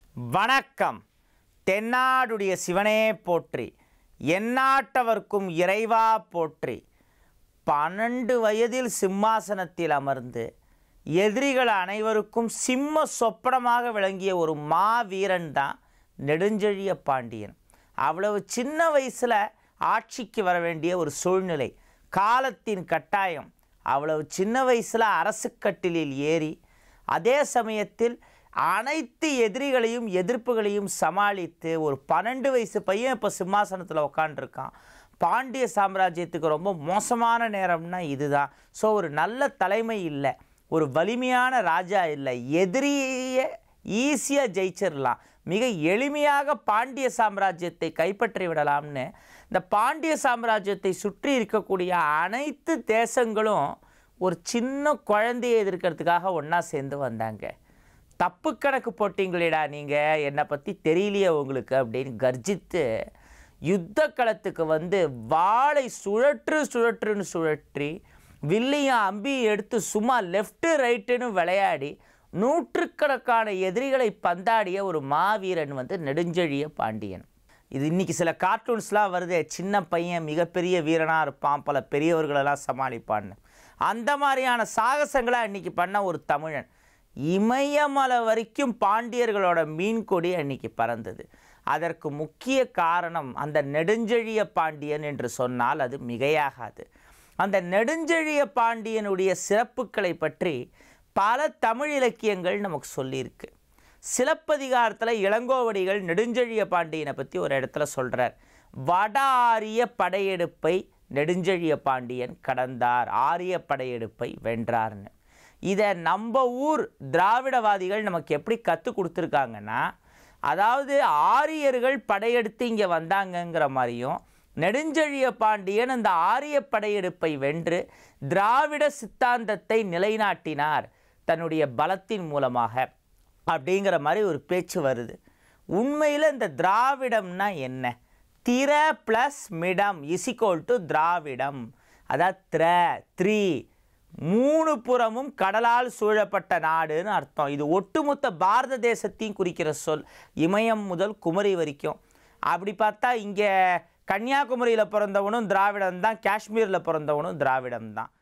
வணக்கம் தென்னாடுடைய சிவனே போற்றி எந்நாட்டவர்க்கும் இறைவா போற்றி பன்னெண்டு வயதில் சிம்மாசனத்தில் அமர்ந்து எதிரிகள் அனைவருக்கும் சிம்ம சொப்பனமாக விளங்கிய ஒரு மாவீரன் தான் நெடுஞ்செழிய பாண்டியன் அவ்வளவு சின்ன வயசில் ஆட்சிக்கு வர வேண்டிய ஒரு சூழ்நிலை காலத்தின் கட்டாயம் அவ்வளவு சின்ன வயசில் அரசுக்கட்டிலில் ஏறி அதே சமயத்தில் அனைத்து எதிரிகளையும் எதிர்ப்புகளையும் சமாளித்து ஒரு பன்னெண்டு வயசு பையன் இப்போ சிம்மாசனத்தில் உக்காண்டிருக்கான் பாண்டிய சாம்ராஜ்யத்துக்கு ரொம்ப மோசமான நேரம்னா இதுதான் ஸோ ஒரு நல்ல தலைமை இல்லை ஒரு வலிமையான ராஜா இல்லை எதிரியை ஈஸியாக ஜெயிச்சிடலாம் மிக எளிமையாக பாண்டிய சாம்ராஜ்யத்தை கைப்பற்றி விடலாம்னு இந்த பாண்டிய சாம்ராஜ்யத்தை சுற்றி இருக்கக்கூடிய அனைத்து தேசங்களும் ஒரு சின்ன குழந்தையை எதிர்க்கிறதுக்காக ஒன்றா சேர்ந்து வந்தாங்க தப்பு கணக்கு போட்டிங்களேடா நீங்கள் என்னை பற்றி தெரியலையே உங்களுக்கு அப்படின்னு கர்ஜித்து யுத்த களத்துக்கு வந்து வாளை சுழற்று சுழற்றுன்னு சுழற்றி வில்லையும் அம்பியும் எடுத்து சும்மா லெஃப்ட்டு ரைட்டுன்னு விளையாடி நூற்றுக்கணக்கான எதிரிகளை பந்தாடிய ஒரு மாவீரன் வந்து நெடுஞ்செழிய பாண்டியன் இது இன்னைக்கு சில கார்ட்டூன்ஸ்லாம் வருதே சின்ன பையன் மிகப்பெரிய வீரனாக இருப்பான் பல பெரியவர்களெல்லாம் சமாளிப்பான்னு அந்த மாதிரியான சாகசங்களை அன்னைக்கு பண்ண ஒரு தமிழன் இமயமலை வரைக்கும் பாண்டியர்களோட மீன் கொடி அன்னைக்கு பறந்தது அதற்கு முக்கிய காரணம் அந்த நெடுஞ்செழிய பாண்டியன் என்று சொன்னால் அது மிகையாகாது அந்த நெடுஞ்செழிய பாண்டியனுடைய சிறப்புகளை பற்றி பல தமிழ் இலக்கியங்கள் நமக்கு சொல்லியிருக்கு சிலப்பதிகாரத்தில் இளங்கோவடிகள் நெடுஞ்செழிய பாண்டியனை பற்றி ஒரு இடத்துல சொல்கிறார் வட ஆரிய படையெடுப்பை நெடுஞ்செழிய பாண்டியன் கடந்தார் ஆரிய படையெடுப்பை வென்றார்னு இதை நம்ம ஊர் திராவிடவாதிகள் நமக்கு எப்படி கற்றுக் கொடுத்துருக்காங்கன்னா அதாவது ஆரியர்கள் படையெடுத்து இங்கே வந்தாங்கங்கிற மாதிரியும் நெடுஞ்செழிய பாண்டியன் அந்த ஆரிய படையெடுப்பை வென்று திராவிட சித்தாந்தத்தை நிலைநாட்டினார் தன்னுடைய பலத்தின் மூலமாக அப்படிங்கிற மாதிரி ஒரு பேச்சு வருது உண்மையில் இந்த திராவிடம்னா என்ன திர ப்ளஸ் மிடம் இசிகோல் டு திராவிடம் அதாவது திர த்ரீ மூணு புறமும் கடலால் சூழப்பட்ட நாடுன்னு அர்த்தம் இது ஒட்டுமொத்த பாரத தேசத்தையும் குறிக்கிற சொல் இமயம் முதல் குமரி வரைக்கும் அப்படி பார்த்தா இங்கே கன்னியாகுமரியில் பிறந்தவனும் திராவிடம் தான் காஷ்மீரில் பிறந்தவனும் திராவிடம் தான்